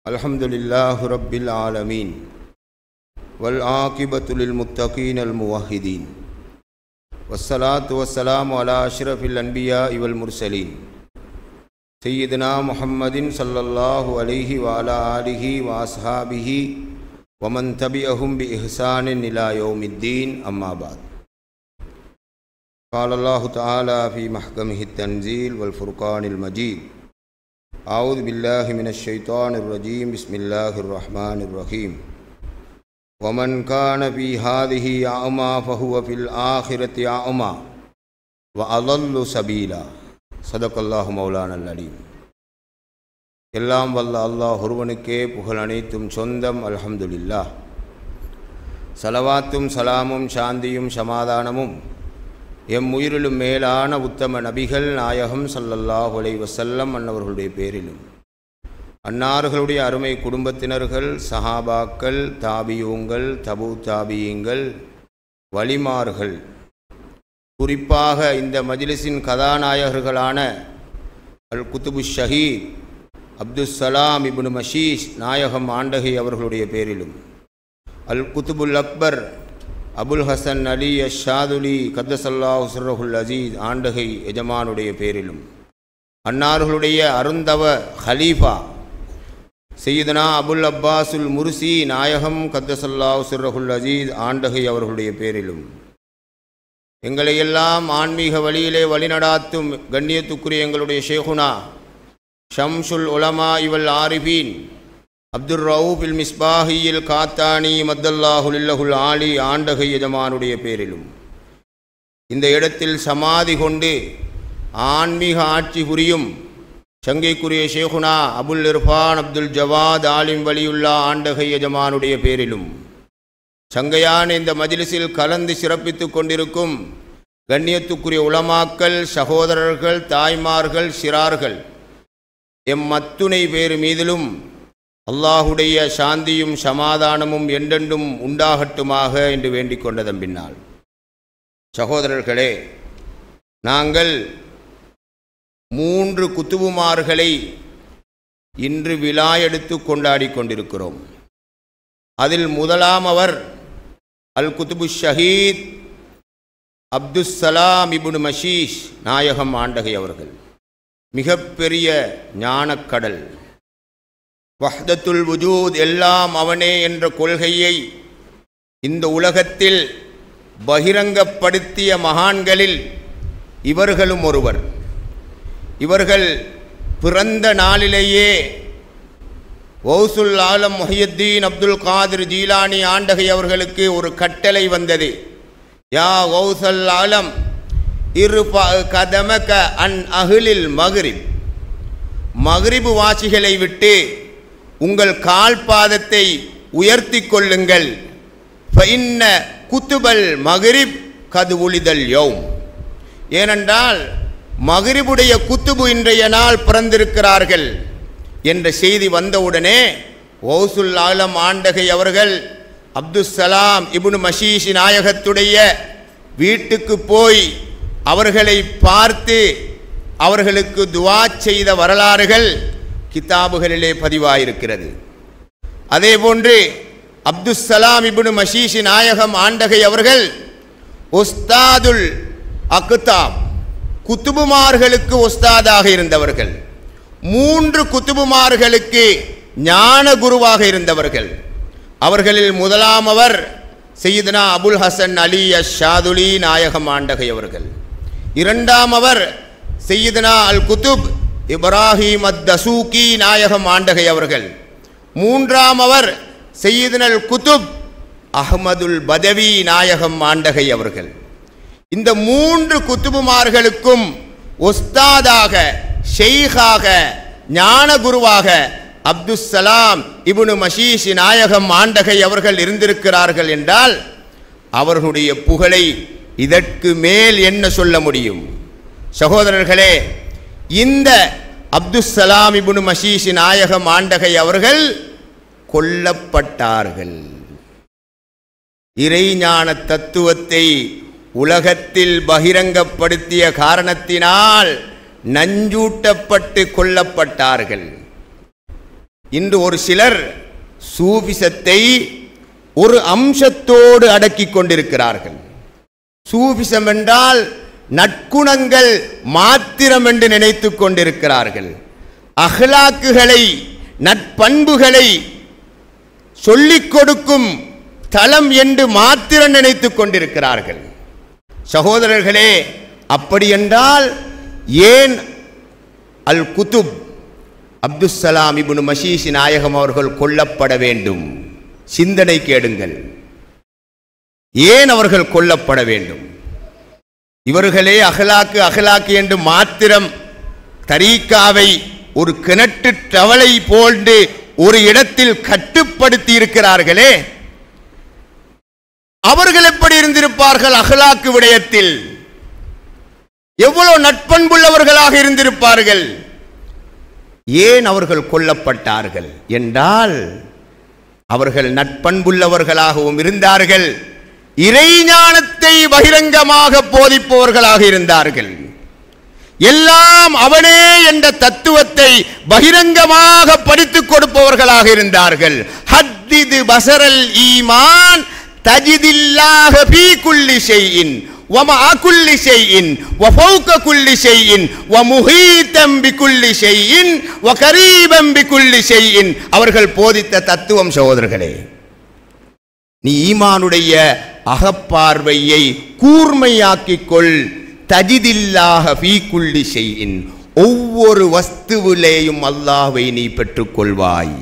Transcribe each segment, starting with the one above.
الحمد لله رب العالمين والعاقبة للمتقين الموحدين والصلاة والسلام على أشرف الأنبياء والمرسلين سيدنا محمد صلى الله عليه وعلى آله وأصحابه ومن تبعهم بإحسان إلى يوم الدين أما بعد قال الله تعالى في محكمه التنزيل والفرقان المجيد أعوذ بالله من الشيطان الرجيم بسم الله الرحمن الرحيم ومن كان في هذه أعمى فهو في الآخرة أعمى وأضل سبيلا صدق الله مولانا العليم எல்லாம் வல்ல அல்லாஹ் ஒருவனுக்கே புகழ் அனைத்தும் சொந்தம் அல்ஹம்துலில்லாஹ் சலவாத்தும் சலாமும் சாந்தியும் சமாதானமும் எம் உயிரிலும் மேலான உத்தம நபிகள் நாயகம் ஸல்லல்லாஹு அலைஹி வஸல்லம் அன்னவர்களுடைய பேரிலும் அன்னார்களுடைய அருமை குடும்பத்தினர்கள் சஹாபாக்கள் தாபியூங்கள் தபு தாபியங்கள் வலிமார்கள் குறிப்பாக இந்த மஜ்லிஸின் கதாநாயகர்களான அல் குத்துபு ஷஹீத் அப்துல் சலாம் இப்னு மஷீஷ் நாயகம் ஆண்டகை அவர்களுடைய பேரிலும் அல் குத்துபுல் அக்பர் அபுல் ஹசன் அலி அஷாதுலி கத்தசல்லா சுர்ரஹுல் அசீஸ் ஆண்டகை எஜமானுடைய பேரிலும் அன்னார்களுடைய அருந்தவ ஹலீஃபா செய்தனா அபுல் அப்பாசுல் முர்சி நாயகம் கத்தசல்லா சுர்ரஹுல் அசீஸ் ஆண்டகை அவர்களுடைய பேரிலும் எங்களையெல்லாம் ஆன்மீக வழியிலே வழிநடாத்தும் கண்ணியத்துக்குரிய எங்களுடைய ஷேகுனா ஷம்சுல் உலமா இவல் ஆரிஃபீன் அப்துல் ரவுப் இல் மிஸ்பாஹியில் காத்தானி மத்தல்லாஹுலில்லஹுல் ஆலி ஆண்டகை எஜமானுடைய பேரிலும் இந்த இடத்தில் சமாதி கொண்டு ஆன்மீக ஆட்சி புரியும் சங்கைக்குரிய ஷேகுனா அபுல் இர்ஃபான் அப்துல் ஜவாத் ஆலிம் வலியுல்லா ஆண்டகை எஜமானுடைய பேரிலும் சங்கையான இந்த மஜ்லிஸில் கலந்து சிறப்பித்துக் கொண்டிருக்கும் கண்ணியத்துக்குரிய உலமாக்கள் சகோதரர்கள் தாய்மார்கள் சிறார்கள் எம் மத்துணை பேறு மீதிலும் அல்லாஹுடைய சாந்தியும் சமாதானமும் என்றென்றும் உண்டாகட்டுமாக என்று வேண்டிக் கொண்டதன் பின்னால் சகோதரர்களே நாங்கள் மூன்று குத்துபுமார்களை இன்று விழா எடுத்து கொண்டாடி கொண்டிருக்கிறோம் அதில் முதலாம் அவர் அல் குத்துபு ஷஹீத் அப்துசலாம் இபுன் மஷீஷ் நாயகம் ஆண்டகை அவர்கள் மிகப்பெரிய ஞானக்கடல் வஹ்தத்துல் வஜூத் எல்லாம் அவனே என்ற கொள்கையை இந்த உலகத்தில் பகிரங்கப்படுத்திய மகான்களில் இவர்களும் ஒருவர் இவர்கள் பிறந்த நாளிலேயே ஓசுல் ஆலம் மொஹியுத்தீன் அப்துல் காதிர் ஜீலானி ஆண்டகை அவர்களுக்கு ஒரு கட்டளை வந்தது யா ஓசல் ஆலம் இரு கதமக அன் அகிலில் மகிரிப் மகிரிபு வாசிகளை விட்டு உங்கள் கால் பாதத்தை உயர்த்தி கொள்ளுங்கள் ஃபைன்ன குத்துபல் மகிரிப் கது ஒளிதல் யோம் ஏனென்றால் மகிரிபுடைய குத்துபு இன்றைய நாள் பிறந்திருக்கிறார்கள் என்ற செய்தி வந்தவுடனே ஓசுல் ஆலம் ஆண்டகை அவர்கள் அப்துசலாம் இபுனு மஷீஷி நாயகத்துடைய வீட்டுக்கு போய் அவர்களை பார்த்து அவர்களுக்கு துவா செய்த வரலாறுகள் கிதாபுகளிலே பதிவாயிருக்கிறது அதே போன்று அப்துசலாம் இபுனு மஷீஷி நாயகம் ஆண்டகை அவர்கள் ஒஸ்தாதுல் அக்குதாப் குத்துபுமார்களுக்கு ஒஸ்தாதாக இருந்தவர்கள் மூன்று குத்துபுமார்களுக்கு ஞான குருவாக இருந்தவர்கள் அவர்களில் முதலாம் அவர் செய்தனா அபுல் ஹசன் அலி அஷாதுலி நாயகம் ஆண்டகை அவர்கள் இரண்டாம் அவர் செய்யதனா அல் குத்துப் இப்ராஹிம் அத் தசூகி நாயகம் ஆண்டகை அவர்கள் மூன்றாம் அவர் செய்யதனல் குத்துப் அஹமதுல் பதவி நாயகம் ஆண்டகை அவர்கள் இந்த மூன்று குத்துபுமார்களுக்கும் ஒஸ்தாதாக ஷெய்காக ஞான குருவாக அப்துசலாம் இபுனு மஷீஷி நாயகம் ஆண்டகை அவர்கள் இருந்திருக்கிறார்கள் என்றால் அவர்களுடைய புகழை இதற்கு மேல் என்ன சொல்ல முடியும் சகோதரர்களே இந்த அப்துசலாம் இபுனு மஷீஷி நாயகம் ஆண்டகை அவர்கள் கொல்லப்பட்டார்கள் இறைஞான தத்துவத்தை உலகத்தில் பகிரங்கப்படுத்திய காரணத்தினால் நஞ்சூட்டப்பட்டு கொல்லப்பட்டார்கள் இன்று ஒரு சிலர் சூபிசத்தை ஒரு அம்சத்தோடு அடக்கிக் கொண்டிருக்கிறார்கள் சூபிசம் என்றால் நற்குணங்கள் மாத்திரம் என்று நினைத்துக் கொண்டிருக்கிறார்கள் அஹ்லாக்குகளை நற்பண்புகளை சொல்லிக் கொடுக்கும் தளம் என்று மாத்திரம் நினைத்துக் கொண்டிருக்கிறார்கள் சகோதரர்களே அப்படி என்றால் ஏன் அல் குதுப் அப்துஸ்ஸலாம் இப்னு மஷீஷ் நாயகம் அவர்கள் கொல்லப்பட வேண்டும் சிந்தனை கேடுங்கள் ஏன் அவர்கள் கொல்லப்பட வேண்டும் இவர்களே அகலாக்கு அகலாக்கு என்று மாத்திரம் தரீக்காவை ஒரு கிணற்று தவளை போன்று ஒரு இடத்தில் கட்டுப்படுத்தி இருக்கிறார்களே அவர்கள் எப்படி இருந்திருப்பார்கள் அகலாக்கு விடயத்தில் எவ்வளவு நட்பண்புள்ளவர்களாக இருந்திருப்பார்கள் ஏன் அவர்கள் கொல்லப்பட்டார்கள் என்றால் அவர்கள் நட்பண்புள்ளவர்களாகவும் இருந்தார்கள் இறைஞானத்தை பகிரங்கமாக போதிப்பவர்களாக இருந்தார்கள் எல்லாம் அவனே என்ற தத்துவத்தை பகிரங்கமாக படித்துக் கொடுப்பவர்களாக இருந்தார்கள் ஹத்திது பசரல் ஈமான் தஜிதில்லாக பீ குல்லி ஷைஇன் ومع كل شيء وفوق كل شيء ومحيطا بكل شيء وقريبا بكل شيء அவர்கள் போதித்த தத்துவம் சகோதரர்களே நீ ஈமானுடைய அகப்பார்வையை கூர்மையாக்கிக் கொள் தஜிதில்லாக ஃபீக்குள்ளி செய்யின் ஒவ்வொரு வஸ்துவிலேயும் அல்லாஹ்வை நீ பெற்றுக்கொள்வாய்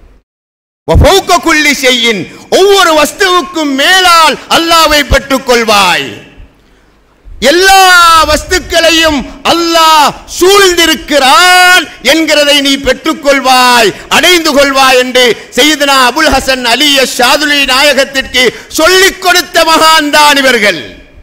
வஃபௌக குல்லி செய்யின் ஒவ்வொரு வஸ்துவுக்கும் மேலால் அல்லாஹ்வை பெற்றுக்கொள்வாய் எல்லா வஸ்துக்களையும் அல்லாஹ் சூழ்ந்திருக்கிறான் என்கிறதை நீ பெற்றுக்கொள்வாய் அடைந்து கொள்வாய் என்று செய்தனா அபுல் ஹசன் அலி ஷாதுலி நாயகத்திற்கு சொல்லிக் கொடுத்த மகான் தான் இவர்கள்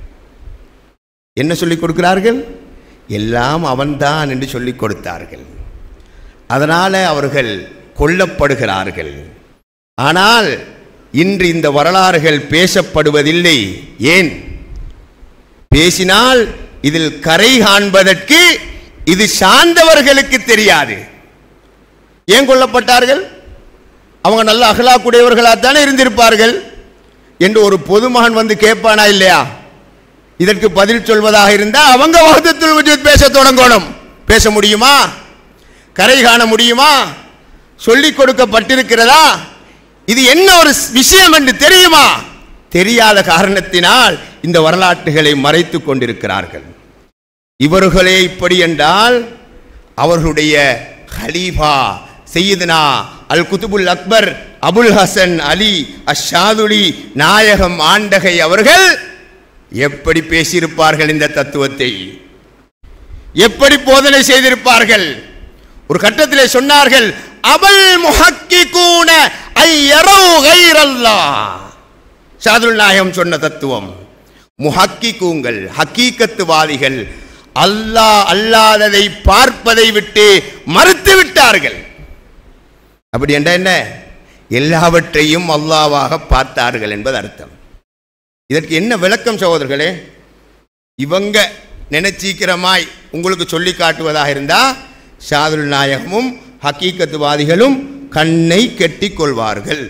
என்ன சொல்லிக் கொடுக்கிறார்கள் எல்லாம் அவன்தான் என்று சொல்லிக் கொடுத்தார்கள் அதனால அவர்கள் கொல்லப்படுகிறார்கள் ஆனால் இன்று இந்த வரலாறுகள் பேசப்படுவதில்லை ஏன் பேசினால் இதில் கரை காண்பதற்கு இது சார்ந்தவர்களுக்கு தெரியாது ஏன் கொல்லப்பட்டார்கள் அவங்க நல்ல அகலாக்குடையவர்களாக தானே இருந்திருப்பார்கள் என்று ஒரு பொதுமகன் வந்து கேட்பானா இல்லையா இதற்கு பதில் சொல்வதாக இருந்தால் அவங்க வகுத்தத்தில் வஜூத் பேச தொடங்கணும் பேச முடியுமா கரை காண முடியுமா சொல்லிக் கொடுக்கப்பட்டிருக்கிறதா இது என்ன ஒரு விஷயம் என்று தெரியுமா தெரியாத காரணத்தினால் இந்த வரலாற்றுகளை மறைத்துக் கொண்டிருக்கிறார்கள் இவர்களே இப்படி என்றால் அவர்களுடைய ஹலீஃபா செய்யதுனா அல் குதுபுல் அக்பர் அபுல் ஹசன் அலி அஷாதுலி நாயகம் ஆண்டகை அவர்கள் எப்படி பேசியிருப்பார்கள் இந்த தத்துவத்தை எப்படி போதனை செய்திருப்பார்கள் ஒரு கட்டத்திலே சொன்னார்கள் அபல் முஹக்கிகூன ஐயரவு கைரல்லாஹ் ஷாதுல் நாயகம் சொன்ன தத்துவம் முஹக்கிகூங்கள் ஹக்கீக்கத்துவாதிகள் அல்லாஹ் அல்லாததை பார்ப்பதை விட்டு மறுத்து விட்டார்கள் அப்படி என்ற என்ன எல்லாவற்றையும் அல்லாவாக பார்த்தார்கள் என்பது அர்த்தம் இதற்கு என்ன விளக்கம் சகோதரர்களே இவங்க நினைச்சீக்கிரமாய் உங்களுக்கு சொல்லி காட்டுவதாக இருந்தா ஷாதுல் நாயகமும் ஹக்கீக்கத்துவாதிகளும் கண்ணை கெட்டிக் கொள்வார்கள்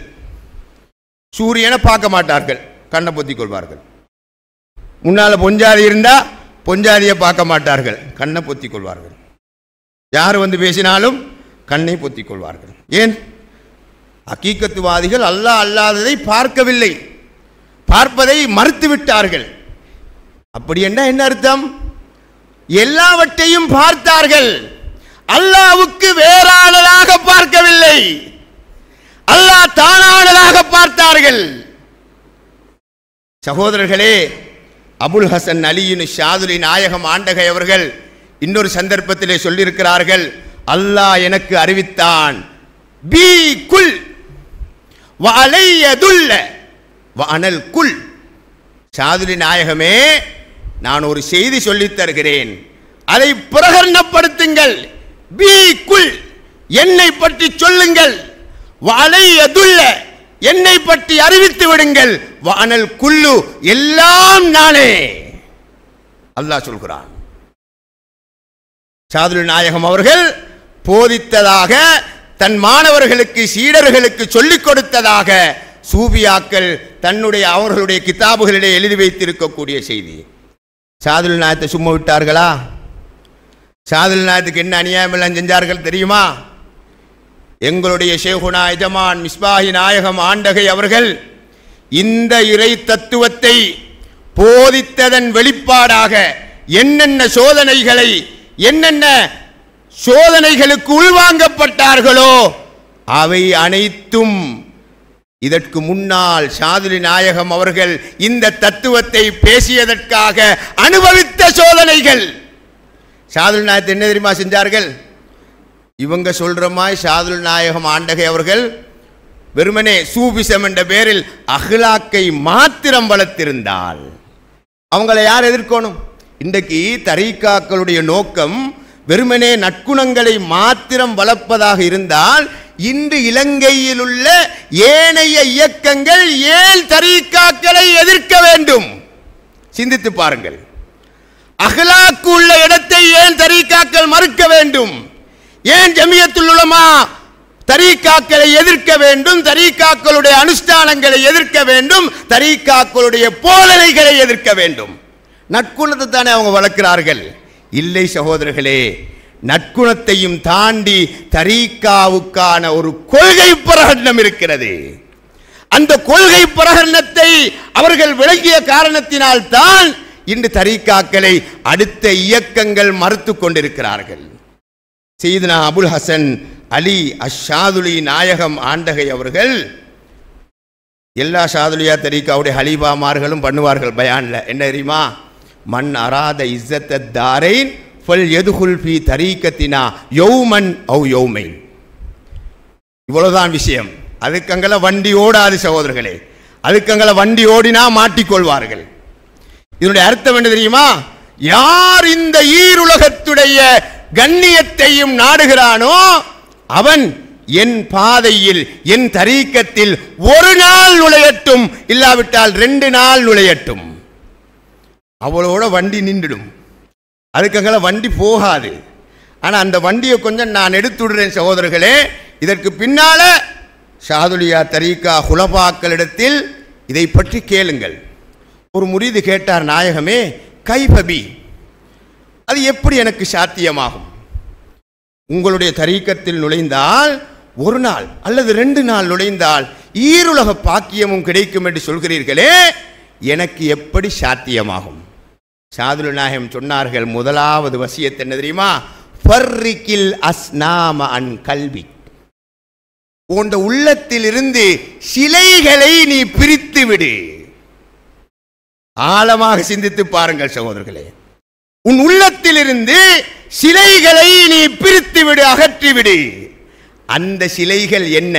சூரியனை பார்க்க மாட்டார்கள் கண்ணை பொத்திக் கொள்வார்கள் முன்னால பொஞ்சாதி இருந்தா பொஞ்சாதியை பார்க்க மாட்டார்கள் கண்ணை பொத்திக் கொள்வார்கள் யார் வந்து பேசினாலும் கண்ணை பொத்திக் கொள்வார்கள் ஏன் ஹக்கீக்கத்துவாதிகள் அல்லாஹ் அல்லாததை பார்க்கவில்லை பார்ப்பதை மறுத்து விட்டார்கள் அப்படி என்ன என்ன அர்த்தம் எல்லாவற்றையும் பார்த்தார்கள் அல்லாவுக்கு வேறானதாக பார்க்கவில்லை அல்லாஹ் தானானதாக பார்த்தார்கள் சகோதரர்களே அபுல் ஹசன் அலியின் ஷாதுலி நாயகம் ஆண்டகை அவர்கள் இன்னொரு சந்தர்ப்பத்திலே சொல்லியிருக்கிறார்கள் அல்லாஹ் எனக்கு அறிவித்தான் பி குல் வலையதுல்ல வனல் குல் சாதுரி நாயகமே நான் ஒரு செய்தி சொல்லித் தருகிறேன் அதை பிரகடனப்படுத்துங்கள் பி குல் என்னை பற்றி சொல்லுங்கள் வலையதுல்ல என்னை பற்றி அறிவித்து விடுங்கள் வானல் குல்லு எல்லாம் நானே அல்லாஹ் சொல்கிறான் சாதுல் நாயகம் அவர்கள் போதித்ததாக தன் மாணவர்களுக்கு சீடர்களுக்கு சொல்லிக் கொடுத்ததாக சூபியாக்கள் தன்னுடைய அவர்களுடைய கிதாபுகளிலே எழுதி வைத்திருக்கக்கூடிய செய்தி சாதுல் நாயத்தை சும்மா விட்டார்களா சாதுல் நாயத்துக்கு என்ன அநியாயம் எல்லாம் செஞ்சார்கள் தெரியுமா எங்களுடைய ஷேகுனா எஜமான் மிஸ்பாஹி நாயகம் ஆண்டகை அவர்கள் இந்த இறை தத்துவத்தை போதித்ததன் வெளிப்பாடாக என்னென்ன சோதனைகளை என்னென்ன சோதனைகளுக்கு உள்வாங்கப்பட்டார்களோ அவை அனைத்தும் இதற்கு முன்னால் சாதுலி நாயகம் அவர்கள் இந்த தத்துவத்தை பேசியதற்காக அனுபவித்த சோதனைகள் சாதுல் நாயத்தை என்ன தெரியுமா செஞ்சார்கள் இவங்க சொல்ற மாதிரி சாதுல் நாயகம் ஆண்டகை அவர்கள் வெறுமனே சூபிசம் என்ற பேரில் அஹ்லாக்கை மாத்திரம் வளர்த்திருந்தால் அவங்களை யார் எதிர்க்கணும் இன்றைக்கு தரீக்காக்களுடைய நோக்கம் வெறுமனே நற்குணங்களை மாத்திரம் வளர்ப்பதாக இருந்தால் இன்று இலங்கையில் உள்ள ஏனைய இயக்கங்கள் ஏன் தரீக்காக்களை எதிர்க்க வேண்டும் சிந்தித்து பாருங்கள் அகலாக்கு உள்ள இடத்தை ஏன் தரீக்காக்கள் மறுக்க வேண்டும் ஏன் ஜமியத்துல் உலமா தரீக்காக்களை எதிர்க்க வேண்டும் தரீக்காக்களுடைய அனுஷ்டானங்களை எதிர்க்க வேண்டும் தரீக்காக்களுடைய போதனைகளை எதிர்க்க வேண்டும் நற்குணத்தை தானே அவங்க வளர்க்கிறார்கள் இல்லை சகோதரர்களே நற்குணத்தையும் தாண்டி தரீக்காவுக்கான ஒரு கொள்கை பிரகடனம் இருக்கிறது அந்த கொள்கை பிரகடனத்தை அவர்கள் விளங்கிய காரணத்தினால் தான் இன்று தரீக்காக்களை அடுத்த இயக்கங்கள் மறுத்து கொண்டிருக்கிறார்கள் செய்தனா அபுல் ஹசன் அலி அஷாதுலி நாயகம் ஆண்டகை அவர்கள் எல்லா ஷாதுலியா தரீக்காவுடைய ஹலீபாமார்களும் பண்ணுவார்கள் பயான்ல என்ன தெரியுமா மண் அராத இஸ்ஸத்த தாரைன் ஃபல் எதுகுல் ஃபி தரீக்கத்தினா யௌமன் ஔ யௌமைன் இவ்வளவுதான் விஷயம் அதுக்கங்கள வண்டி ஓடாது சகோதரர்களே அதுக்கங்கள வண்டி ஓடினா மாட்டிக்கொள்வார்கள் இதனுடைய அர்த்தம் என்ன தெரியுமா யார் இந்த ஈருலகத்துடைய கண்ணியத்தையும் நாடுகிறானோ அவன் என் பாதையில் என் தரீக்கத்தில் ஒரு நாள் நுழையட்டும் இல்லாவிட்டால் ரெண்டு நாள் நுழையட்டும் அவளோட வண்டி நின்றுடும் அதுக்கங்கள வண்டி போகாது ஆனா அந்த வண்டியை கொஞ்சம் நான் எடுத்துடுறேன் சகோதரர்களே இதற்கு பின்னால ஷாதுலியா தரீகா ஹுலபாக்களிடத்தில் இதை பற்றி கேளுங்கள் ஒரு முறிது கேட்டார் நாயகமே கைபபி அது எப்படி எனக்கு சாத்தியமாகும் உங்களுடைய தரீக்கத்தில் நுழைந்தால் ஒரு நாள் அல்லது ரெண்டு நாள் நுழைந்தால் ஈருலக பாக்கியமும் கிடைக்கும் என்று சொல்கிறீர்களே எனக்கு எப்படி சாத்தியமாகும் சாதுல் நாயகம் சொன்னார்கள் முதலாவது வசியத் என்ன தெரியுமா ஃபர்ரிக்கில் அஸ்நாம அன் கல்வி உன் உள்ளத்தில் இருந்து சிலைகளை நீ பிரித்து விடு ஆழமாக சிந்தித்து பாருங்கள் சகோதரர்களே உன் உள்ளத்திலிருந்து சிலைகளை நீ பிரித்து விடு அகற்றி விடு அந்த சிலைகள் என்ன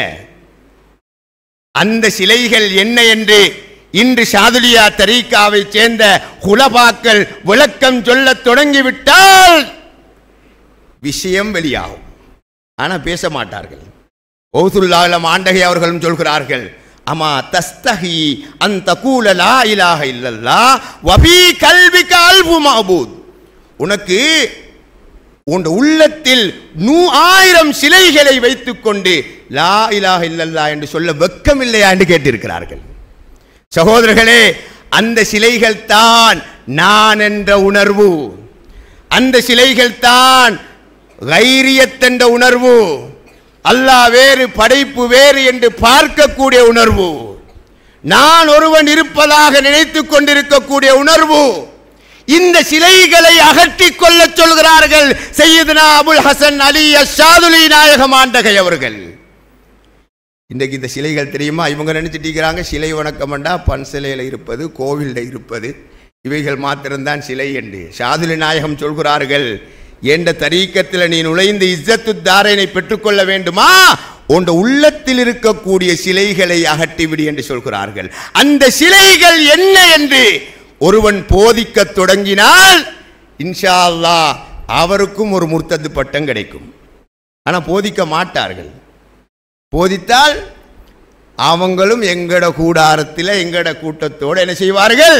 அந்த சிலைகள் என்ன என்று இன்று ஷாதுலியா தரீக்காவை சேர்ந்த குலபாக்கள் விளக்கம் சொல்லத் தொடங்கிவிட்டால் விஷயம் வெளியாகும் ஆனா பேச மாட்டார்கள் ஓசுல்லாலம் ஆண்டகை அவர்களும் சொல்கிறார்கள் அமா தஸ்தஹி அந்த கூல லா இலாஹ இல்லல்லா வபி கல்விக அல்பு மாபூத் உனக்கு உன் உள்ளத்தில் நூ ஆயிரம் சிலைகளை வைத்துக்கொண்டு லா இலாஹ இல்லல்லா என்று சொல்ல வெக்கம் இல்லையா என்று கேட்டிருக்கிறார்கள் சகோதரர்களே அந்த சிலைகள் தான் நான் என்ற உணர்வு அந்த சிலைகள் தான் கைரியத் என்ற உணர்வு அல்லாஹ் வேறு படைப்பு வேறு என்று பார்க்கக்கூடிய உணர்வு நான் ஒருவன் இருப்பதாக நினைத்துக் கொண்டிருக்கக்கூடிய உணர்வு இந்த சிலைகளை அகற்றிக் கொள்ளச் சொல்கிறார்கள் சையதுனா அபுல் ஹசன் அலி அஷாதுலி நாயகம் ஆண்டகை அவர்கள் இன்றைக்கு இந்த சிலைகள் தெரியுமா இவங்க நினைச்சிட்டு இருக்கிறாங்க சிலை வணக்கம்ண்டா பன் சிலையில் இருப்பது கோவிலில் இருப்பது இவைகள் மாத்திரம்தான் சிலை என்று ஷாதுலி நாயகம் சொல்கிறார்கள் என்ற தரீக்கத்தில் நீ நுழைந்து இஸ்ஸத்து தாரனை பெற்றுக்கொள்ள வேண்டுமா உன் உள்ளத்தில் இருக்கக்கூடிய சிலைகளை அகற்றிவிடு என்று சொல்கிறார்கள் அந்த சிலைகள் என்ன என்று ஒருவன் போதிக்க தொடங்கினால் இன்ஷா அல்லாஹ் அவருக்கும் ஒரு முர்த்தது பட்டம் கிடைக்கும் ஆனா போதிக்க மாட்டார்கள் போதித்தால் அவங்களும் எங்கட கூடாரத்தில் எங்கட கூட்டத்தோடு என்ன செய்வார்கள்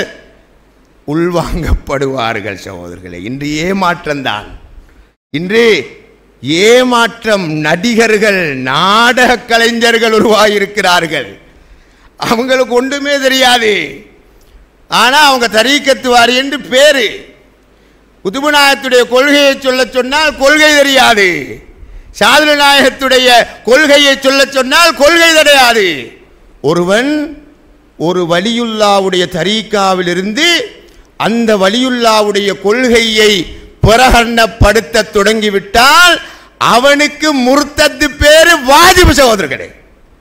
உள்வாங்கப்படுவார்கள் சகோதரர்களே இன்று ஏமாற்றம்தான் இன்று ஏமாற்றம் நடிகர்கள் நாடக கலைஞர்கள் உருவாகியிருக்கிறார்கள் அவங்களுக்கு ஒன்றுமே தெரியாது ஆனால் அவங்க தரீக்கத்துவாரி என்று பேரு குதுபுநாயகத்துடைய கொள்கையை சொல்ல சொன்னால் கொள்கை தெரியாது சாதுல நாயகத்துடைய கொள்கையை சொல்ல சொன்னால் கொள்கை தெரியாது ஒருவன் ஒரு வலியுல்லாவுடைய தரீக்காவிலிருந்து அந்த வலியுல்லாவுடைய கொள்கையை பிரகடனப்படுத்த தொடங்கிவிட்டால் அவனுக்கு முர்த்தத்து பேரு வாஜிபு சகோதரர்களே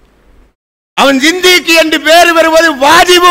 அவன் ஜிந்திக்கு என்று பேர் வருவது வாஜிபு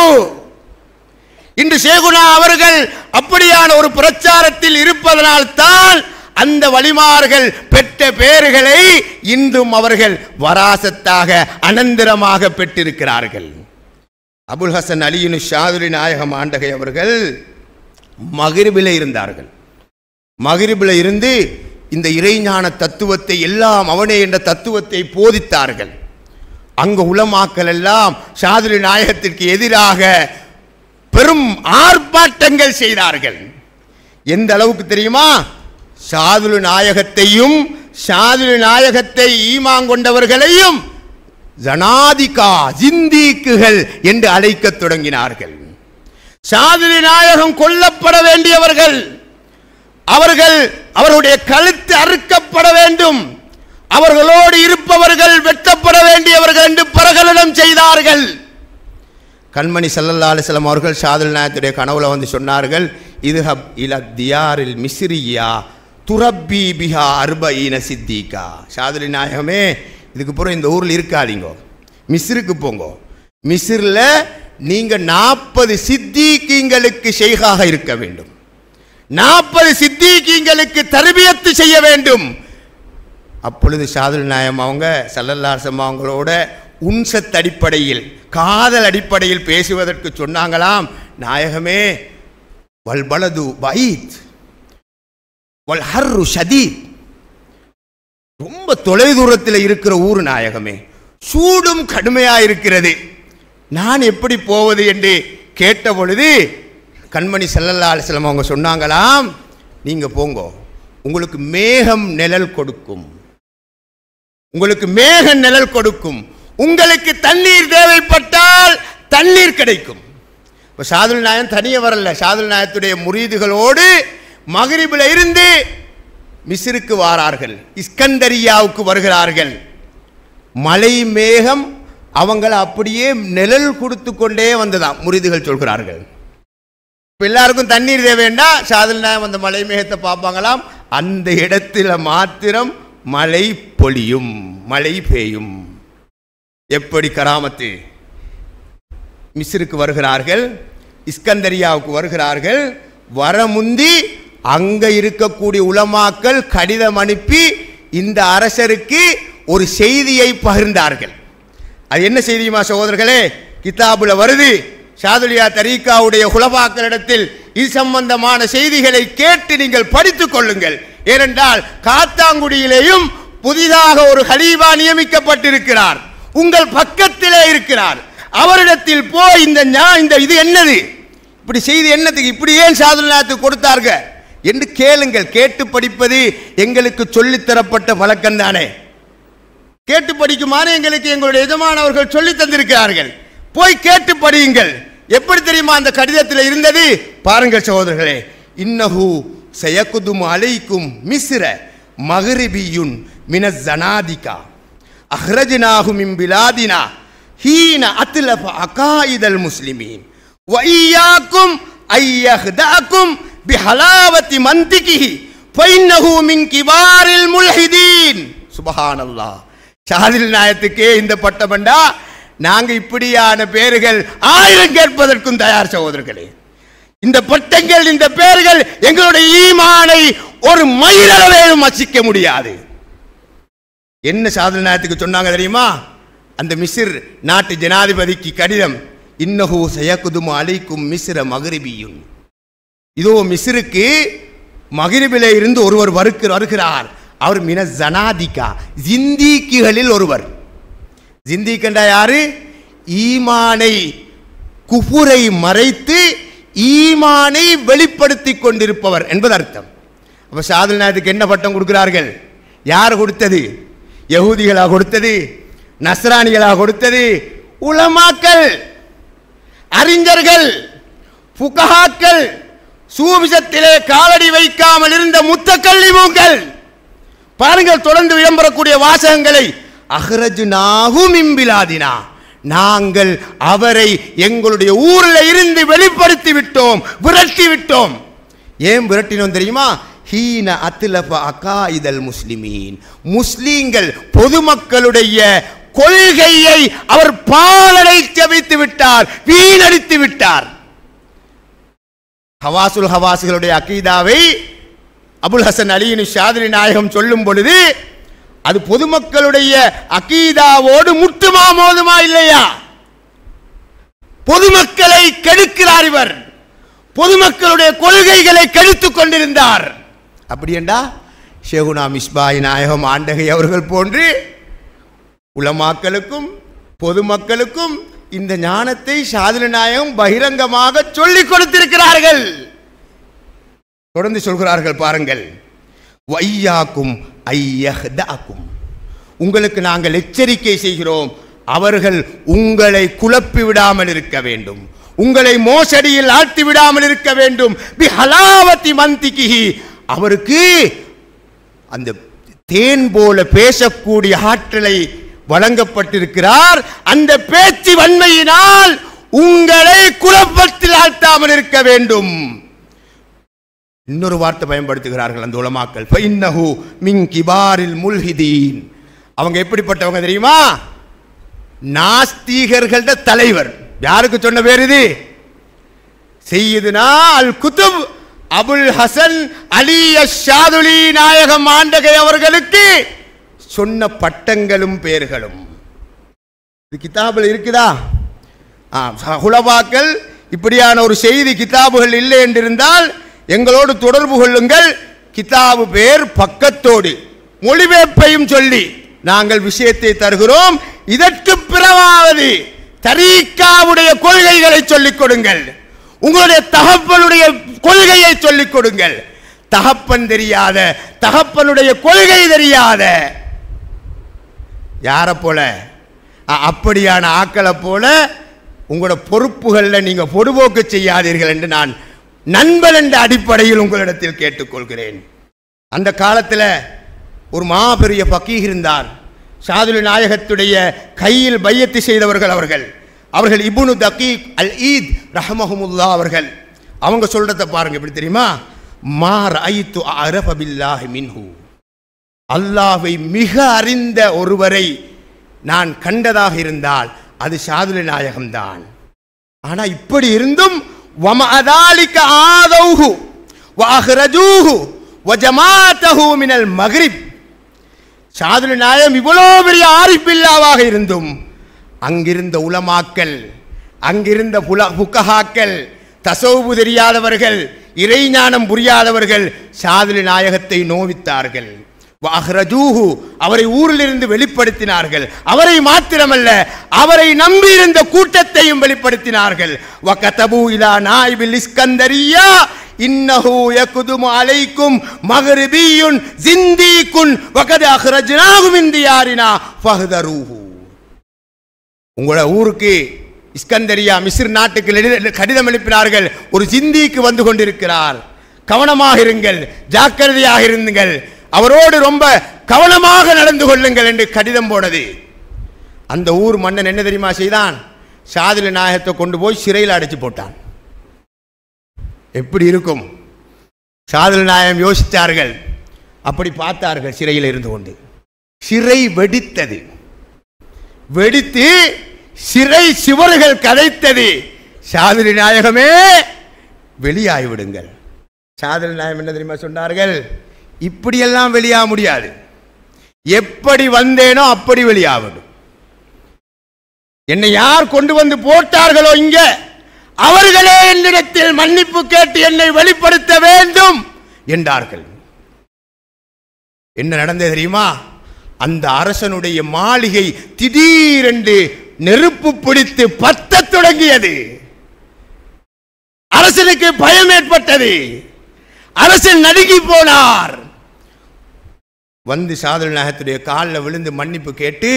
இன்று சேகுனா அவர்கள் அப்படியான ஒரு பிரச்சாரத்தில் இருப்பதனால் தான் அந்த வழிமார்கள் பெற்ற பெயர்களை இன்றும் அவர்கள் வராசத்தாக அனந்தரமாக பெற்றிருக்கிறார்கள் அபுல் ஹசன் அலியுனு ஷாதுரி நாயகம் ஆண்டகை அவர்கள் மகிரிபில் இருந்தார்கள் மகிரிபில் இருந்து இந்த இறைஞான தத்துவத்தை எல்லாம் அவனே என்ற தத்துவத்தை போதித்தார்கள் அங்க உலமாக்கள் எல்லாம் ஷாதுரி நாயகத்திற்கு எதிராக பெரும் ஆர்ப்பாட்டங்கள் செய்தார்கள் எந்த அளவுக்கு தெரியுமா ஷாதுலு நாயகத்தையும் ஷாதுலு நாயகத்தை ஈமாங்கொண்டவர்களையும் ஜனாதிகா ஜிந்தீக்குகள் என்று அழைக்கத் தொடங்கினார்கள் ஷாதுலி நாயகம் கொல்லப்பட வேண்டியவர்கள் அவர்கள் அவருடைய கழுத்து அறுக்கப்பட வேண்டும் அவர்களோடு இருப்பவர்கள் வெட்டப்பட வேண்டியவர்கள் என்று பிரகடனம் செய்தார்கள் கண்மணி சல்லல்லா அலிஸ்லாம் அவர்கள் ஷாதுல் நாயத்துடைய கனவுல வந்து சொன்னார்கள் இது ஹப் இல தியாரில் மிஸ்ரியா துரப்பி பிஹா அர்பஈன சித்திகா ஷாதுலி நாயகமே இதுக்கு பிறகு இந்த ஊரில் இருக்காதீங்க மிஸ்ருக்கு போங்க மிஸ்ரில் நீங்க நாற்பது சித்திகீங்களுக்கு ஷெய்காக இருக்க வேண்டும் நாற்பது சித்திகீங்களுக்கு தர்பியத்து செய்ய வேண்டும் அப்பொழுது ஷாதுல் நாயம் அவங்க சல்லல்லாசம் அவங்களோட உன்சத் அடிப்படையில் காதல் அடிப்படையில் பேசுவதற்கு சொன்னாங்களாம் நாயகமே வல் பலது பைத் வல் ஹர்ரு ஷதீத் ரொம்ப தொலைதூரத்தில் இருக்கிற ஊர் நாயகமே சூடும் கடுமையா இருக்கிறது நான் எப்படி போவது என்று கேட்ட பொழுது கண்மணி செல்லல்லா அலிஸ்லாம் அவங்க சொன்னாங்களாம் நீங்க போங்க உங்களுக்கு மேகம் நிழல் கொடுக்கும் உங்களுக்கு மேக நிழல் கொடுக்கும் உங்களுக்கு தண்ணீர் தேவைப்பட்டால் தண்ணீர் கிடைக்கும் இப்போ சாதுல் நாயன் தனியே வரல சாதுல் நாயத்துடைய முரீதுகளோடு மகரிபில் இருந்து மிஸ்ருக்கு வாரார்கள் இஸ்கந்தரியாவுக்கு வருகிறார்கள் மலை மேகம் அவங்கள அப்படியே நிழல் கொடுத்து கொண்டே வந்ததாம் முறிதுகள் சொல்கிறார்கள் இப்போ எல்லாருக்கும் தண்ணீர் தேவைன்னா சாதுல் நாயம் அந்த மலை மேகத்தை பார்ப்பாங்களாம் அந்த இடத்துல மாத்திரம் மழை பொழியும் மழை பெய்யும் எப்படி கராமத்து மிஸ்ருக்கு வருகிறார்கள் இஸ்கந்தரியாவுக்கு வருகிறார்கள் வர முந்தி அங்க இருக்கக்கூடிய உலமாக்கள் கடிதம் அனுப்பி இந்த அரசருக்கு ஒரு செய்தியை பகிர்ந்தார்கள் அது என்ன செய்தியுமா சகோதரர்களே கிதாபுல வருது ஷாதுலியா தரீக்காவுடைய குலபாக்களிடத்தில் இது சம்பந்தமான செய்திகளை கேட்டு நீங்கள் படித்துக் கொள்ளுங்கள் ஏனென்றால் காத்தாங்குடியிலேயும் புதிதாக ஒரு ஹலீபா நியமிக்கப்பட்டிருக்கிறார் உங்கள் பக்கத்திலே இருக்கிறார் அவரிடத்தில் போய் இந்த ஞா- இந்த இது என்னது இப்படி செய்தி என்னத்துக்கு இப்படி ஏன் சாதுல்லாத்துக்கு கொடுத்தார்க என்று கேளுங்கள் கேட்டு படிப்பது எங்களுக்கு சொல்லித் தரப்பட்ட பழக்கம் தானே கேட்டு படிக்குமாறு எங்களுக்கு எங்களுடைய எஜமானவர்கள் சொல்லி தந்திருக்கிறார்கள் போய் கேட்டு படியுங்கள் எப்படி தெரியுமா அந்த கடிதத்தில் இருந்தது பாருங்கள் சகோதரர்களே இன்னஹு சயக்குதும் அலைக்கும் மிஸ்ர மகரிபியுன் மின ஜனாதிகா அஹ்ரஜ்னாஹு மின் பிலாதினா ஹீன அத்லஃப அகாயிதல் முஸ்லிமீன் وإياكم أن يخدعكم بحلاوة منطقه فإنه من كبار الملحدين سبحان الله ஷாதில் நாயத்துக்கே இந்த பட்டமண்டா நாங்க இப்படியான பேர்கள் ஆயிரம் கேட்பதற்கும் தயார் சகோதரர்களே இந்த பட்டங்கள் இந்த பேர்கள் எங்களுடைய ஈமானை ஒரு மயிரளவேலும் அசிக்க முடியாது என்ன சாதன நாயத்துக்கு சொன்னாங்க தெரியுமா அந்த மிஸ்ர் நாட்டு ஜனாதிபதிக்கு கடிதம் இன்னஹு சயக்குதும் அலைக்கும் மிஸ்ர மகரிபியுன் இதோ மிஸ்ருக்கு மகிரிபிலே இருந்து ஒருவர் வருக்கு வருகிறார் அவர் மின ஜனாதிகா ஜிந்தீக்கிகளில் ஒருவர் ஜிந்தீக்கண்டா யாரு ஈமானை குஃபுரை மறைத்து ஈமானை வெளிப்படுத்தி கொண்டிருப்பவர் என்பது அர்த்தம் அப்ப சாதுல் நாயத்துக்கு என்ன பட்டம் கொடுக்கிறார்கள் யார் கொடுத்தது யகூதிகளா கொடுத்தது நஸ்ரானிகளா கொடுத்தது உலமாக்கள் அறிஞர்கள் புகஹாக்கள் சூபிசத்திலே காலடி வைக்காமல் இருந்த முத்தக்கல்லிமுங்கள் பாருங்கள் தொடர்ந்து விளம்பரக்கூடிய வாசகங்களை அஹ்ரஜ் நாகும் இம்பிலாதினா நாங்கள் அவரை எங்களுடைய ஊரில் இருந்து வெளிப்படுத்தி விட்டோம் விரட்டி விட்டோம் ஏன் விரட்டினோம் தெரியுமா ஹீன அத்லஃப அகாயிதல் முஸ்லிமீன் முஸ்லீம்கள் பொதுமக்களுடைய கொள்கையை அவர் பாலடைக்க வைத்து விட்டார் வீணடித்து விட்டார் ஹவாசுல் ஹவாசுகளுடைய அகீதாவை அபுல் ஹசன் அலியின் ஷாதிரி நாயகம் சொல்லும் பொழுது அது பொதுமக்களுடைய அகீதாவோடு முட்டுமா மோதுமா இல்லையா பொதுமக்களை கெடுக்கிறார் இவர் பொதுமக்களுடைய கொள்கைகளை கெடுத்துக் கொண்டிருந்தார் அப்படி என்றா ஷேகுனா மிஸ்பாய் நாயகம் ஆண்டகை அவர்கள் போன்று உலமாக்களுக்கும் பொதுமக்களுக்கும் இந்த ஞானத்தை ஷாதிரி நாயகம் பகிரங்கமாக சொல்லிக் கொடுத்திருக்கிறார்கள் தொடர்ந்து சொல்கிறார்கள் பாருங்கள் வையாக்கும் ஐயஹ்தாக்கும் உங்களுக்கு நாங்கள் எச்சரிக்கை செய்கிறோம் அவர்கள் உங்களை குழப்பி விடாமல் இருக்க வேண்டும் உங்களை மோசடியில் ஆழ்த்தி விடாமல் இருக்க வேண்டும் பி ஹலாவத்தி மந்திகிஹி அவருக்கு அந்த தேன் போல பேசக்கூடிய ஆற்றலை வழங்கப்பட்டிருக்கிறார் அந்த பேச்சு வன்மையினால் உங்களை குழப்பத்தில் ஆழ்த்தாமல் இருக்க வேண்டும் இன்னொரு வார்த்தை பயன்படுத்துகிறார்கள் அந்த உலமாக்கள் ஃபைன்னஹு மின் கிபாரில் முல்ஹிதீன் அவங்க எப்படிப்பட்டவங்க தெரியுமா நாஸ்தீகர்கள்ட தலைவர் யாருக்கு சொன்ன பேர் இது செய்யுதுனா அல் குதுப் அபுல் ஹசன் அலி ஷாதுலி நாயகம் ஆண்டகை அவர்களுக்கு சொன்ன பட்டங்களும் பெயர்களும் இது கிதாபில் இருக்குதா ஆ, ஹுலபாக்கள் இப்படியான ஒரு செய்தி கிதாபுகள் இல்லை என்றிருந்தால் எங்களோடு தொடர்பு கொள்ளுங்கள் கிதாபு பேர் பக்கத்தோடு மொழிபெயர்ப்பையும் சொல்லி நாங்கள் விஷயத்தை தருகிறோம் இதற்கு பிறவாவது தரீக்காவுடைய கொள்கைகளை சொல்லிக் கொடுங்கள் உங்களுடைய தகப்பனுடைய கொள்கையை சொல்லிக் கொடுங்கள் தகப்பன் தெரியாத தகப்பனுடைய கொள்கை தெரியாத யாரை போல அ- அப்படியான ஆக்களை போல உங்களோட பொறுப்புகளில் நீங்க பொடுபோக்கு செய்யாதீர்கள் என்று நான் நண்பன் என்ற அடிப்படையில் உங்களிடத்தில் கேட்டுக்கொள்கிறேன் அந்த காலத்தில் ஒரு மாபெரிய பக்கீர் இருந்தார் ஷாதுல் நாயகத்துடைய கையில் பையத்து செய்தவர்கள் அவர்கள் அவர்கள் இப்னு தகீக் அல் ஈத் ரஹமஹமுல்லா அவர்கள் அவங்க சொல்றத பாருங்க எப்படி தெரியுமா மா ரஐத்து அரஃப பில்லாஹி மின்ஹு அல்லாஹ்வை மிக அறிந்த ஒருவரை நான் கண்டதாக இருந்தால் அது ஷாதுல நாயகம்தான் ஆனா இப்படி இருந்தும் வமஅதாலிக ஆதௌஹு வஅஹ்ரஜூஹு வஜமாத்தஹு மினல் மக்ரிப் ஷாதுல நாயகம் இவ்வளோ பெரிய ஆரிப்பில்லாவாக இருந்தும் அங்கிருந்த உலமாக்கள் அங்கிருந்த புல புக்கஹாக்கள் தசவுபு தெரியாதவர்கள் இறைஞானம் புரியாதவர்கள் ஷாதுல நாயகத்தை நோவித்தார்கள் வஅஹ்ரஜூஹு அவரை ஊரிலிருந்து வெளிப்படுத்தினார்கள் அவரை மாத்திரமல்ல அவரை நம்பியிருந்த கூட்டத்தையும் வெளிப்படுத்தினார்கள் வகதபு இலா நாயிபில் இஸ்கந்தரியா இன்னஹு யகுதுமு அலைக்கும் மகரிபியுன் ஜிந்தீகுன் வகத் அஹ்ரஜ்னாஹு மின் தியாரினா ஃபஹ்தரூஹு உங்களோட ஊருக்கு இஸ்கந்தரியா மிஸ்ர் நாட்டுக்கு எழுதி- கடிதம் அனுப்பினார்கள் ஒரு ஜிந்திக்கு வந்து கொண்டிருக்கிறார் கவனமாக இருங்கள் ஜாக்கிரதையாக இருங்கள் அவரோடு ரொம்ப கவனமாக நடந்து கொள்ளுங்கள் என்று கடிதம் போனது அந்த ஊர் மன்னன் என்ன தெரியுமா செய்தான் ஷாதில நாயகத்தை கொண்டு போய் சிறையில் அடைச்சு போட்டான் எப்படி இருக்கும் ஷாதில நாயகம் யோசித்தார்கள் அப்படி பார்த்தார்கள் சிறையில் இருந்து கொண்டு சிறை வெடித்தது வெடித்து சிறை சுவர்கள் கதைத்தது சாதிரி நாயகமே வெளியாகி விடுங்கள் சாதிரி நாயகம் என்ன தெரியுமா சொன்னார்கள் இப்படியெல்லாம் வெளியாக முடியாது எப்படி வந்தேனோ அப்படி வெளியாகணும் என்னை யார் கொண்டு வந்து போட்டார்களோ இங்க அவர்களே என்னிடத்தில் மன்னிப்பு கேட்டு என்னை வெளிப்படுத்த வேண்டும் என்றார்கள் என்ன நடந்தது தெரியுமா அந்த அரசனுடைய மாளிகை திடீரென்று நெருப்பு பிடித்து பத்தத் தொடங்கியது அரசனுக்கு பயம் ஏற்பட்டது அரசன் நடுங்கி போனார் வந்து சாதுல் நாயகத்துடைய காலில் விழுந்து மன்னிப்பு கேட்டு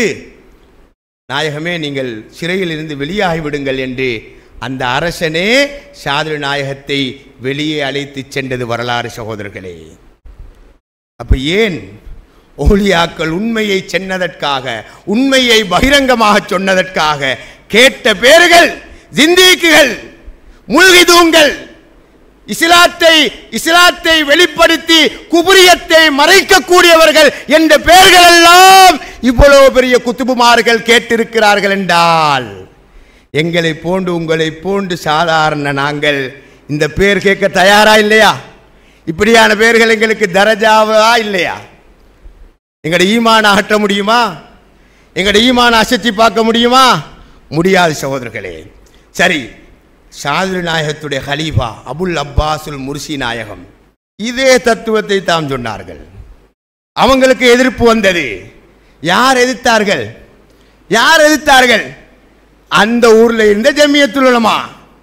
நாயகமே நீங்கள் சிறையில் இருந்து வெளியாகி விடுங்கள் என்று அந்த அரசனே சாதுல் நாயகத்தை வெளியே அழைத்து சென்றது வரலாறு சகோதரர்களே அப்ப ஏன் ஓலியாக்கள் உண்மையை சொன்னதற்காக உண்மையை பகிரங்கமாக சொன்னதற்காக கேட்ட பேர்கள் ஜிந்தீக்குகள் மூழ்கிதூங்கள் இஸ்லாத்தை இஸ்லாத்தை வெளிப்படுத்தி குபுரியத்தை மறைக்கக்கூடியவர்கள் என்ற பெயர்கள் எல்லாம் இவ்வளவு பெரிய குத்துபுமார்கள் கேட்டிருக்கிறார்கள் என்றால் எங்களை போன்று உங்களை போன்று சாதாரண நாங்கள் இந்த பேர் கேட்க தயாரா இல்லையா இப்படியான பேர்கள் எங்களுக்கு தரஜாவா இல்லையா எங்கட ஈமான அகற்ற முடியுமா எங்கட ஈமான அசைச்சி பார்க்க முடியுமா முடியாது சகோதரர்களே சரி சாதுல் நாயகத்துடைய ஹலீஃபா அபுல் அப்பாசுல் முர்சி நாயகம் இதே தத்துவத்தை தாம் சொன்னார்கள் அவங்களுக்கு எதிர்ப்பு வந்தது யார் எதிர்த்தார்கள் யார் எதிர்த்தார்கள் அந்த ஊர்ல இருந்த ஜமியத்துல் உலமா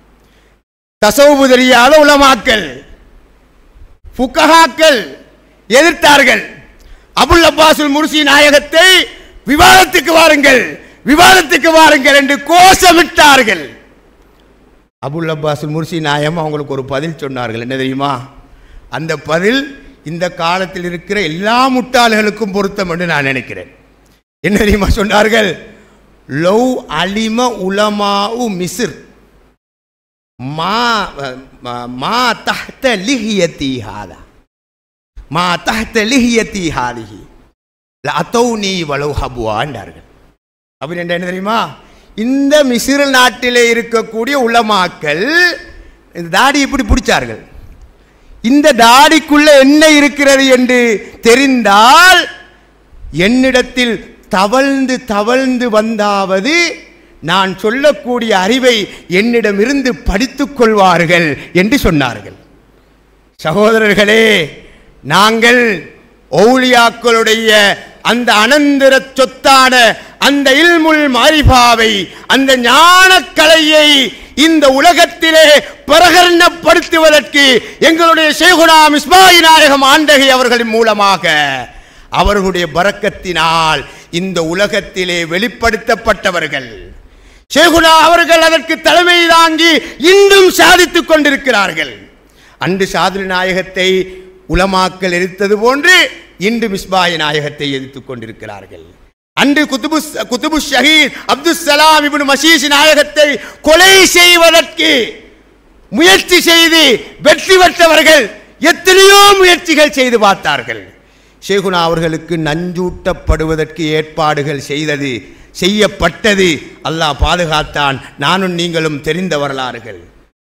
தசவுபு தெரியாத உலமாக்கள் ஃபுக்கஹாக்கள் எதிர்த்தார்கள் அபுல் அப்பாசுல் முர்சி நாயகத்தை விவாதத்துக்கு வாருங்கள் விவாதத்துக்கு வாருங்கள் என்று கோஷமிட்டார்கள் அபுல் அப்பாசுல் முர்சி நாயம் அவங்களுக்கு ஒரு பதில் சொன்னார்கள் என்ன தெரியுமா அந்த பதில் இந்த காலத்தில் இருக்கிற எல்லா முட்டாள்களுக்கும் பொருத்தம் என்று நான் நினைக்கிறேன் என்ன தெரியுமா சொன்னார்கள் லவ் அலிம உலமாஉ மிஸ்ர் மா மா- மா தஹ்த லிஹியத்தி ஹாதா மா தஹ்த லிஹியத்தி ஹாலிஹி லஅத்தௌனி வலவ் ஹபுவாண்டார்கள் அப்படின்னு என்ன தெரியுமா இந்த மிசிறு நாட்டிலே இருக்கக்கூடிய உலமாக்கள் இந்த தாடி இப்படி பிடிச்சார்கள் இந்த தாடிக்குள்ள என்ன இருக்கிறது என்று தெரிந்தால் என்னிடத்தில் தவழ்ந்து தவழ்ந்து வந்தாவது நான் சொல்லக்கூடிய அறிவை என்னிடமிருந்து படித்துக் கொள்வார்கள் என்று சொன்னார்கள் சகோதரர்களே நாங்கள் ஔலியாக்களுடைய அந்த அனந்தர சொத்தான அந்த இல்முல் மாரிபாவை அந்த ஞானக்கலையை இந்த உலகத்திலே பிரகரணப்படுத்துவதற்கு எங்களுடைய ஷேகுனா மிஸ்பாயி நாயகம் ஆண்டகை அவர்களின் மூலமாக அவர்களுடைய பரக்கத்தினால் இந்த உலகத்திலே வெளிப்படுத்தப்பட்டவர்கள் ஷேகுனா அவர்கள் அதற்கு தலைமை தாங்கி இன்றும் சாதித்துக் கொண்டிருக்கிறார்கள் அன்று சாதுல் நாயகத்தை உலமாக்கல் எதிர்த்தது போன்று இன்று மிஸ்பாய நாயகத்தை எதிர்த்துக் கொண்டிருக்கிறார்கள் அன்று குத்துபு குத்துபு ஷஹீத் அப்துல் சலாம் இப்னு மசீஸ் நாயகத்தை கொலை செய்வதற்கு முயற்சி செய்து வெற்றி பெற்றவர்கள் எத்தனையோ முயற்சிகள் செய்து பார்த்தார்கள் ஷேகுனா அவர்களுக்கு நஞ்சூட்டப்படுவதற்கு ஏற்பாடுகள் செய்தது செய்யப்பட்டது அல்லாஹ் பாதுகாத்தான் நானும் நீங்களும் தெரிந்த வரலாறுகள்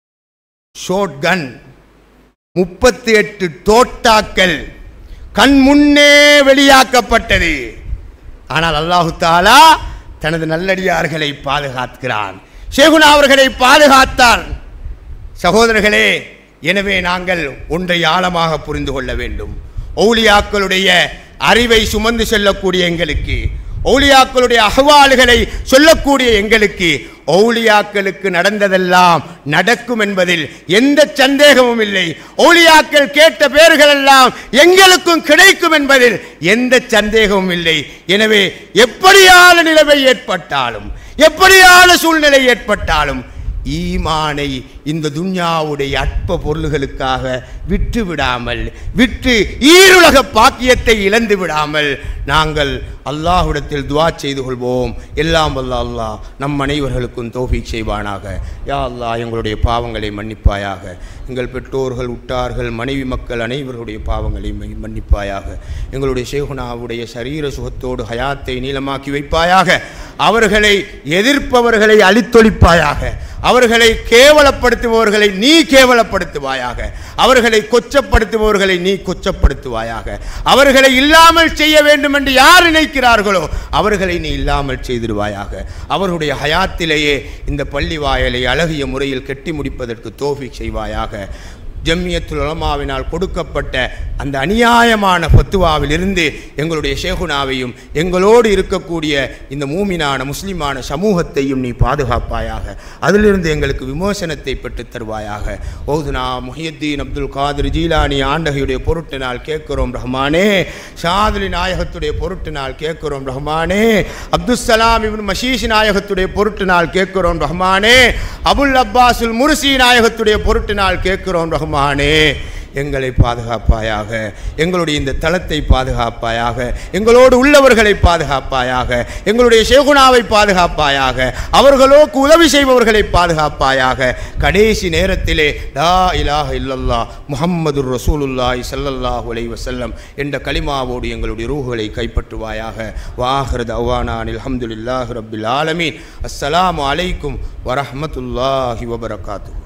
ஷோட் கன் முப்பத்தி எட்டு தோட்டாக்கள் கண் முன்னே வெளியாக்கப்பட்டது ஆனால் அல்லாஹு தாலா தனது நல்லடியார்களை பாதுகாக்கிறான் ஷேகுனா அவர்களை பாதுகாத்தான் சகோதரர்களே எனவே நாங்கள் ஒன்றை ஆழமாக புரிந்து கொள்ள வேண்டும் ஔலியாக்களுடைய அறிவை சுமந்து செல்லக்கூடிய எங்களுக்கு ஔலியாக்களுடைய அகவால்களை சொல்லக்கூடிய எங்களுக்கு ஔலியாக்களுக்கு நடந்ததெல்லாம் நடக்கும் என்பதில் எந்த சந்தேகமும் இல்லை ஔலியாக்கள் கேட்ட பேர்கள் எல்லாம் எங்களுக்கும் கிடைக்கும் என்பதில் எந்த சந்தேகமும் இல்லை எனவே எப்படியான நிலைமை ஏற்பட்டாலும் எப்படியான சூழ்நிலை ஏற்பட்டாலும் ஈமானை இந்த துன்யாவுடைய அற்ப பொருள்களுக்காக விட்டு விடாமல் விட்டு ஈருலக பாக்கியத்தை இழந்து விடாமல் நாங்கள் அல்லாஹ்விடத்தில் துவா செய்து கொள்வோம் எல்லாம் வல்ல அல்லாஹ் நம் அனைவர்களுக்கும் தௌஃபீக் செய்வானாக யா அல்லாஹ் எங்களுடைய பாவங்களை மன்னிப்பாயாக எங்கள் பெற்றோர்கள் உட்டார்கள் மனைவி மக்கள் அனைவர்களுடைய பாவங்களை மன்னி- மன்னிப்பாயாக எங்களுடைய ஷேகுனாவுடைய சரீர சுகத்தோடு ஹயாத்தை நீளமாக்கி வைப்பாயாக அவர்களை எதிர்ப்பவர்களை அழித்தொழிப்பாயாக அவர்களை கேவலப்படுத்துபவர்களை நீ கேவலப்படுத்துவாயாக அவர்களை கொச்சப்படுத்துபவர்களை நீ கொச்சப்படுத்துவாயாக அவர்களை இல்லாமல் செய்ய வேண்டும் என்று யார் நினைக்கிறார்களோ அவர்களை நீ இல்லாமல் செய்திருவாயாக அவர்களுடைய ஹயாத்திலேயே இந்த பள்ளி வாயலை அழகிய முறையில் கட்டி முடிப்பதற்கு தோஃபிக் செய்வாயாக ஜம்மியத்துல் உலமாவினால் கொடுக்கப்பட்ட அந்த அநியாயமான ஃபத்துவாவிலிருந்து எங்களுடைய ஷேகுனாவையும் எங்களோடு இருக்கக்கூடிய இந்த மூமினான முஸ்லிமான சமூகத்தையும் நீ பாதுகாப்பாயாக அதிலிருந்து எங்களுக்கு விமோசனத்தை பெற்றுத் தருவாயாக ஓதுனா முஹியத்தீன் அப்துல் காதிர் ஜீலானி ஆண்டகையுடைய பொருட்டினால் கேட்கிறோம் ரஹ்மானே ஷாதுலி நாயகத்துடைய பொருட்டினால் கேட்கிறோம் ரஹ்மானே அப்துல் சலாம் இப்னு மஷீஷ் நாயகத்துடைய பொருட்டினால் கேட்கிறோம் ரஹ்மானே அபுல் அப்பாசுல் முர்சி நாயகத்துடைய பொருட்டினால் கேட்கிறோம் ரஹ்மானே எங்களை பாதுகாப்பாயாக எங்களுடைய இந்த தளத்தை பாதுகாப்பாயாக எங்களோடு உள்ளவர்களை பாதுகாப்பாயாக எங்களுடைய ஷேகுனாவை பாதுகாப்பாயாக அவர்களோக்கு உதவி செய்பவர்களை பாதுகாப்பாயாக கடைசி நேரத்திலே லா இலாஹ இல்லல்லா முஹம்மது ரசூலுல்லாஹி ஸல்லல்லாஹு அலைஹி வஸல்லம் என்ற கலிமாவோடு எங்களுடைய ரூஹுகளை கைப்பற்றுவாயாக வாஹிரத் அவானான் அல்ஹம்துலில்லாஹி ரப்பில் ஆலமீன் அஸ்ஸலாமு அலைக்கும் வரஹ்மத்துல்லாஹி வபரகாத்துஹு